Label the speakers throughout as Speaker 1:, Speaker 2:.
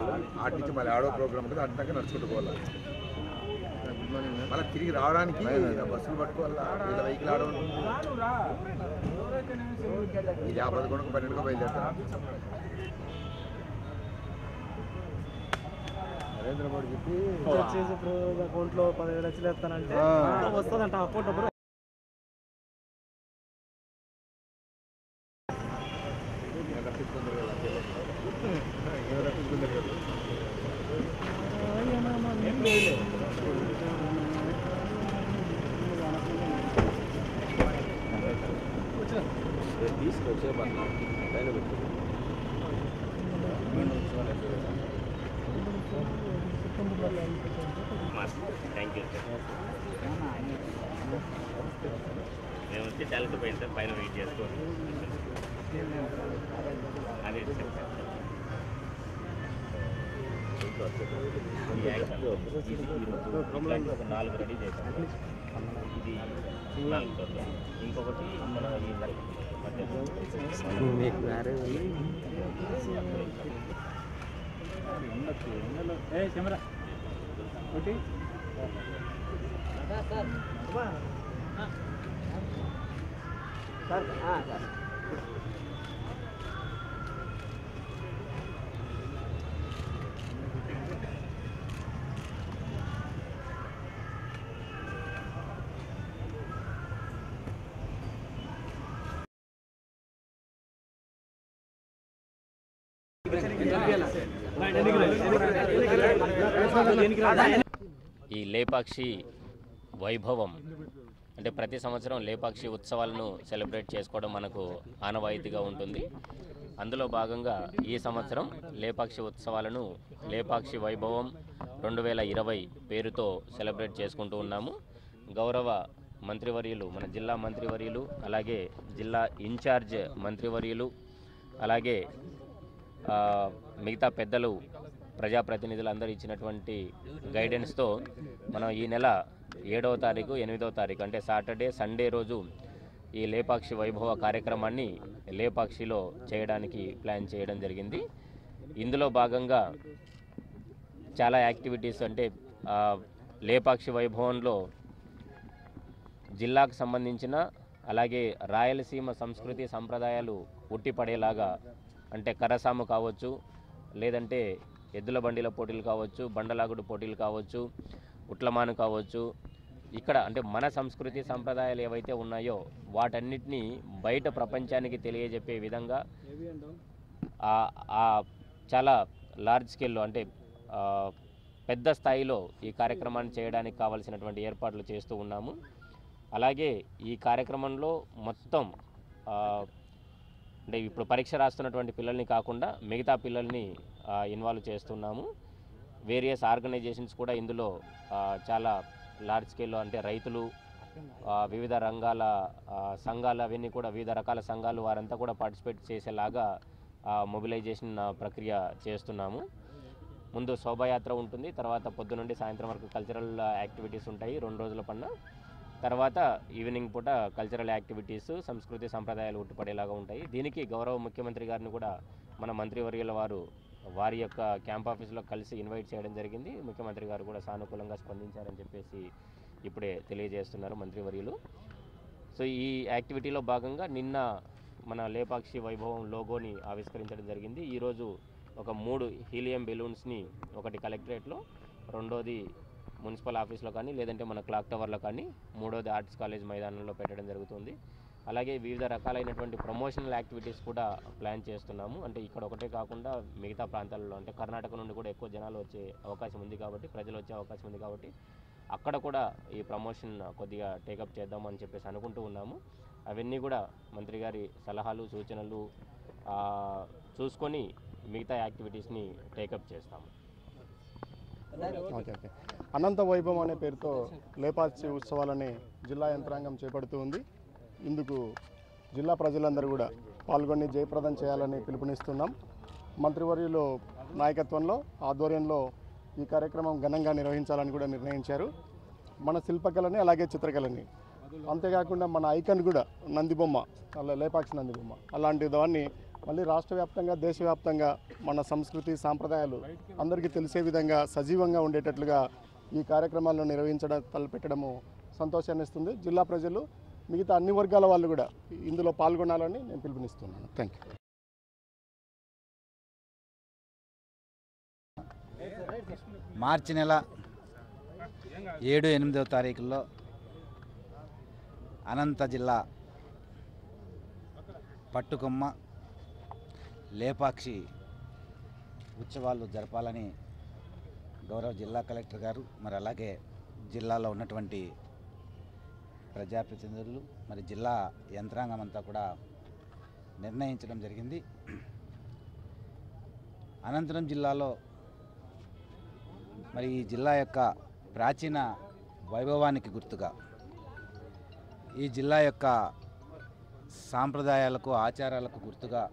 Speaker 1: ఆటి నుంచి మళ్ళీ ఆడో ప్రోగ్రామ్ ఉంటుంది అట్టాక నడుచుకుంటూ పోవాలి మళ్ళీ తిరిగి రావడానికి బస్సులు పట్టుకోవాలా వీళ్ళ వెహికల్ ఆడ ఉంటుంది ఇది ఆ పదకొండుకు పన్నెండుకు బయలుదేరుతారు నరేంద్ర మోడీ చెప్పి
Speaker 2: వచ్చేసి ఇప్పుడు అకౌంట్లో పదివేలు లక్షలు వేస్తానంటే వస్తుందంట అకౌంట్ నెంబర్
Speaker 1: ఈయన రప్పించుకుందరు కదా ఈయన రప్పించుకుందరు కదా
Speaker 3: థ్యాంక్ యూ సార్ మేము వచ్చి తెల్లకి పోయింది సార్ పైన వెయిట్ చేసుకోండి అదే చెప్పాను ఈ యాక్షన్ ఇది ఈరోజు ఇట్లాంటి ఒక నాలుగు రెడీ చేశాను ఇది నాలుగు టోటల్. ఇంకొకటి మన ఈ మధ్య
Speaker 2: కెమెరా ఒకటి
Speaker 3: ఈ లేపాక్షి వైభవం అంటే ప్రతి సంవత్సరం లేపాక్షి ఉత్సవాలను సెలబ్రేట్ చేసుకోవడం మనకు ఆనవాయితీగా ఉంటుంది అందులో భాగంగా ఈ సంవత్సరం లేపాక్షి ఉత్సవాలను లేపాక్షి వైభవం రెండు వేల ఇరవై పేరుతో సెలబ్రేట్ చేసుకుంటూ ఉన్నాము గౌరవ మంత్రివర్యులు మన జిల్లా మంత్రివర్యులు అలాగే జిల్లా ఇన్ఛార్జ్ మంత్రివర్యులు అలాగే ఆ, మిగతా పెద్దలు ప్రజాప్రతినిధులు అందరూ ఇచ్చినటువంటి గైడెన్స్తో మనం ఈ నెల ఏడవ తారీఖు ఎనిమిదవ తారీఖు అంటే సాటర్డే సండే రోజు ఈ లేపాక్షి వైభవ కార్యక్రమాన్ని లేపాక్షిలో చేయడానికి ప్లాన్ చేయడం జరిగింది ఇందులో భాగంగా చాలా యాక్టివిటీస్ అంటే ఆ, లేపాక్షి వైభవంలో జిల్లాకు సంబంధించిన అలాగే రాయలసీమ సంస్కృతి సంప్రదాయాలు ఉట్టిపడేలాగా అంటే కరసాము కావచ్చు లేదంటే ఎద్దుల బండిల పోటీలు కావచ్చు బండలాగుడు పోటీలు కావచ్చు ఉట్లమాను కావచ్చు ఇక్కడ అంటే మన సంస్కృతి సంప్రదాయాలు ఏవైతే ఉన్నాయో వాటన్నిటినీ బయట ప్రపంచానికి తెలియజెప్పే విధంగా ఆ- ఆ చాలా లార్జ్ స్కేల్లో అంటే ఆ, పెద్ద స్థాయిలో ఈ కార్యక్రమాన్ని చేయడానికి కావలసినటువంటి ఏర్పాట్లు చేస్తూ ఉన్నాము అలాగే ఈ కార్యక్రమంలో మొత్తం ఆ, అంటే ఇప్పుడు పరీక్ష రాస్తున్నటువంటి పిల్లల్ని కాకుండా మిగతా పిల్లల్ని ఆ, ఇన్వాల్వ్ చేస్తున్నాము వేరియస్ ఆర్గనైజేషన్స్ కూడా ఇందులో ఆ, చాలా లార్జ్ స్కేల్లో అంటే రైతులు ఆ, వివిధ రంగాల ఆ, సంఘాలు అవన్నీ కూడా వివిధ రకాల సంఘాలు వారంతా కూడా పార్టిసిపేట్ చేసేలాగా మొబిలైజేషన్ ప్రక్రియ చేస్తున్నాము ముందు శోభాయాత్ర ఉంటుంది తర్వాత పొద్దు నుండి సాయంత్రం వరకు కల్చరల్ యాక్టివిటీస్ ఉంటాయి రెండు రోజుల పన్న తర్వాత ఈవినింగ్ పూట కల్చరల్ యాక్టివిటీస్ సంస్కృతి సంప్రదాయాలు ఉట్టిపడేలాగా ఉంటాయి దీనికి గౌరవ ముఖ్యమంత్రి గారిని కూడా మన మంత్రివర్యుల వారు వారి యొక్క క్యాంప్ ఆఫీస్లో కలిసి ఇన్వైట్ చేయడం జరిగింది ముఖ్యమంత్రి గారు కూడా సానుకూలంగా స్పందించారని చెప్పేసి ఇప్పుడే తెలియజేస్తున్నారు మంత్రివర్యులు సో ఈ యాక్టివిటీలో భాగంగా నిన్న మన లేపాక్షి వైభవం లోగోని ఆవిష్కరించడం జరిగింది ఈరోజు ఒక మూడు హీలియం బెలూన్స్ని ఒకటి కలెక్టరేట్లో రెండోది మున్సిపల్ ఆఫీస్లో కానీ లేదంటే మన క్లాక్ టవర్లో కానీ మూడోది ఆర్ట్స్ కాలేజ్ మైదానంలో పెట్టడం జరుగుతుంది అలాగే వివిధ రకాలైనటువంటి ప్రమోషనల్ యాక్టివిటీస్ కూడా ప్లాన్ చేస్తున్నాము అంటే ఇక్కడ ఒకటే కాకుండా మిగతా ప్రాంతాలలో అంటే కర్ణాటక నుండి కూడా ఎక్కువ జనాలు వచ్చే అవకాశం ఉంది కాబట్టి ప్రజలు వచ్చే అవకాశం ఉంది కాబట్టి అక్కడ కూడా ఈ ప్రమోషన్ కొద్దిగా టేకప్ చేద్దామని చెప్పేసి అనుకుంటూ ఉన్నాము అవన్నీ కూడా మంత్రి గారి సలహాలు సూచనలు ఆ, చూసుకొని మిగతా యాక్టివిటీస్ని టేకప్ చేస్తాము
Speaker 4: ఓకే ఓకే అనంత వైభవం అనే పేరుతో లేపాచి ఉత్సవాలని జిల్లా యంత్రాంగం చేపడుతూ ఉంది ఇందుకు జిల్లా ప్రజలందరూ కూడా పాల్గొని జయప్రదం చేయాలని పిలుపునిస్తున్నాం మంత్రివర్యులు నాయకత్వంలో ఆధ్వర్యంలో ఈ కార్యక్రమం ఘనంగా నిర్వహించాలని కూడా నిర్ణయించారు మన శిల్పకళని అలాగే చిత్రకళని అంతేకాకుండా మన ఐకన్ కూడా నందిబొమ్మ అలా లేపాక్షి నందిబొమ్మ అలాంటి దాన్ని మళ్ళీ రాష్ట్ర వ్యాప్తంగా దేశవ్యాప్తంగా మన సంస్కృతి సాంప్రదాయాలు అందరికీ తెలిసే విధంగా సజీవంగా ఉండేటట్లుగా ఈ కార్యక్రమాలను నిర్వహించడం తలపెట్టడము సంతోషాన్ని ఇస్తుంది జిల్లా ప్రజలు మిగతా అన్ని వర్గాల వాళ్ళు కూడా ఇందులో పాల్గొనాలని నేను పిలుపునిస్తున్నాను థ్యాంక్ యూ
Speaker 5: మార్చి నెల ఏడు ఎనిమిదవ తారీఖుల్లో అనంత జిల్లా పట్టుకొమ్మ లేపాక్షి ఉత్సవాలు జరపాలని గౌరవ జిల్లా కలెక్టర్ గారు మరి అలాగే జిల్లాలో ఉన్నటువంటి ప్రజాప్రతినిధులు మరి జిల్లా యంత్రాంగం అంతా కూడా నిర్ణయించడం జరిగింది అనంతరం జిల్లాలో మరి ఈ జిల్లా యొక్క ప్రాచీన వైభవానికి గుర్తుగా ఈ జిల్లా యొక్క సాంప్రదాయాలకు ఆచారాలకు గుర్తుగా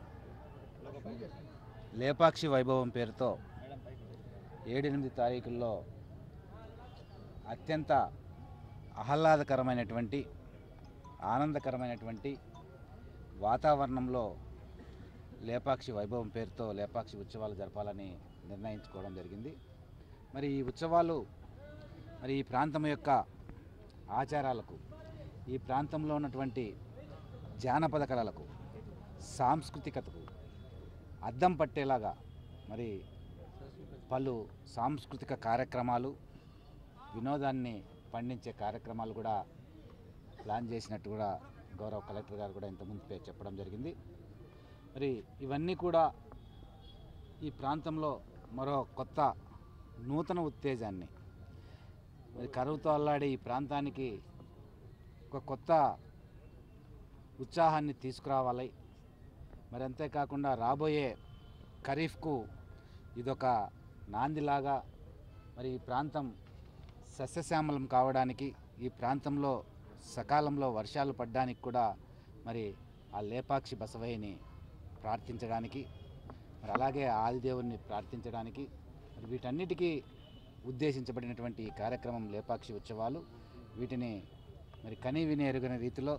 Speaker 5: లేపాక్షి వైభవం పేరుతో ఏడెనిమిది తారీఖుల్లో అత్యంత ఆహ్లాదకరమైనటువంటి ఆనందకరమైనటువంటి వాతావరణంలో లేపాక్షి వైభవం పేరుతో లేపాక్షి ఉత్సవాలు జరపాలని నిర్ణయించుకోవడం జరిగింది మరి ఈ ఉత్సవాలు మరి ఈ ప్రాంతం యొక్క ఆచారాలకు ఈ ప్రాంతంలో ఉన్నటువంటి జానపద కళలకు సాంస్కృతికతకు అద్దం పట్టేలాగా మరి పలు సాంస్కృతిక కార్యక్రమాలు వినోదాన్ని పండించే కార్యక్రమాలు కూడా ప్లాన్ చేసినట్టు కూడా గౌరవ కలెక్టర్ గారు కూడా ఇంతకుముందు పే- చెప్పడం జరిగింది మరి ఇవన్నీ కూడా ఈ ప్రాంతంలో మరో కొత్త నూతన ఉత్తేజాన్ని మరి కరువుతో అల్లాడే ఈ ప్రాంతానికి ఒక కొత్త ఉత్సాహాన్ని తీసుకురావాలి మరి అంతేకాకుండా రాబోయే ఖరీఫ్కు ఇదొక నాందిలాగా మరి ఈ ప్రాంతం సస్యశ్యామలం కావడానికి ఈ ప్రాంతంలో సకాలంలో వర్షాలు పడడానికి కూడా మరి ఆ లేపాక్షి బసవయ్యని ప్రార్థించడానికి మరి అలాగే ఆదిదేవుని ప్రార్థించడానికి మరి వీటన్నిటికీ ఉద్దేశించబడినటువంటి ఈ కార్యక్రమం లేపాక్షి ఉత్సవాలు వీటిని మరి కని విని ఎరుగని రీతిలో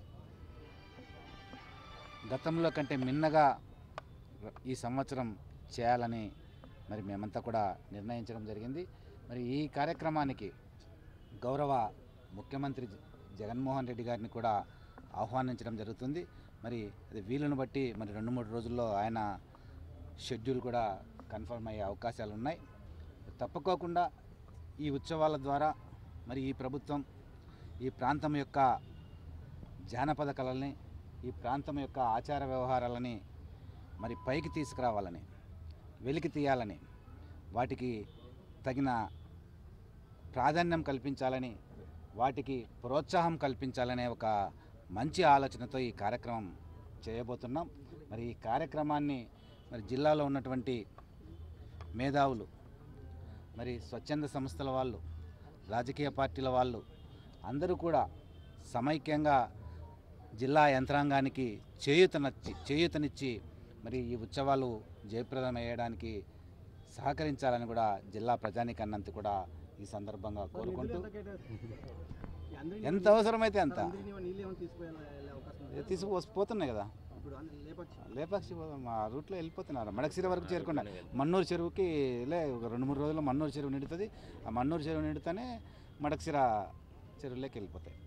Speaker 5: గతంలో కంటే మిన్నగా ఈ సంవత్సరం చేయాలని మరి మేమంతా కూడా నిర్ణయించడం జరిగింది మరి ఈ కార్యక్రమానికి గౌరవ ముఖ్యమంత్రి జ- జగన్మోహన్ రెడ్డి గారిని కూడా ఆహ్వానించడం జరుగుతుంది మరి అది వీలును బట్టి మరి రెండు మూడు రోజుల్లో ఆయన షెడ్యూల్ కూడా కన్ఫర్మ్ అయ్యే అవకాశాలు ఉన్నాయి తప్పుకోకుండా ఈ ఉత్సవాల ద్వారా మరి ఈ ప్రభుత్వం ఈ ప్రాంతం యొక్క జానపద కళల్ని ఈ ప్రాంతం యొక్క ఆచార వ్యవహారాలని మరి పైకి తీసుకురావాలని వెలికి తీయాలని వాటికి తగిన ప్రాధాన్యం కల్పించాలని వాటికి ప్రోత్సాహం కల్పించాలనే ఒక మంచి ఆలోచనతో ఈ కార్యక్రమం చేయబోతున్నాం మరి ఈ కార్యక్రమాన్ని మరి జిల్లాలో ఉన్నటువంటి మేధావులు మరి స్వచ్ఛంద సంస్థల వాళ్ళు రాజకీయ పార్టీల వాళ్ళు అందరూ కూడా సమైక్యంగా జిల్లా యంత్రాంగానికి చేయూతనచ్చి చేయూతనిచ్చి మరి ఈ ఉత్సవాలు జయప్రదం అయ్యడానికి సహకరించాలని కూడా జిల్లా ప్రజానికన్నంత కూడా ఈ సందర్భంగా కోరుకుంటూ ఎంత అవసరమైతే అంత తీసుకు పోతున్నాయి కదా లేపాక్షి పోదాం. మా రూట్లో వెళ్ళిపోతున్నారు మడకసిర వరకు చేరుకున్నా మన్నూరు చెరువుకి లే ఒక రెండు మూడు రోజుల్లో మన్నూరు చెరువు నిండుతుంది ఆ మన్నూరు చెరువు నిండితేనే మడకసిర చెరువులోకి వెళ్ళిపోతాయి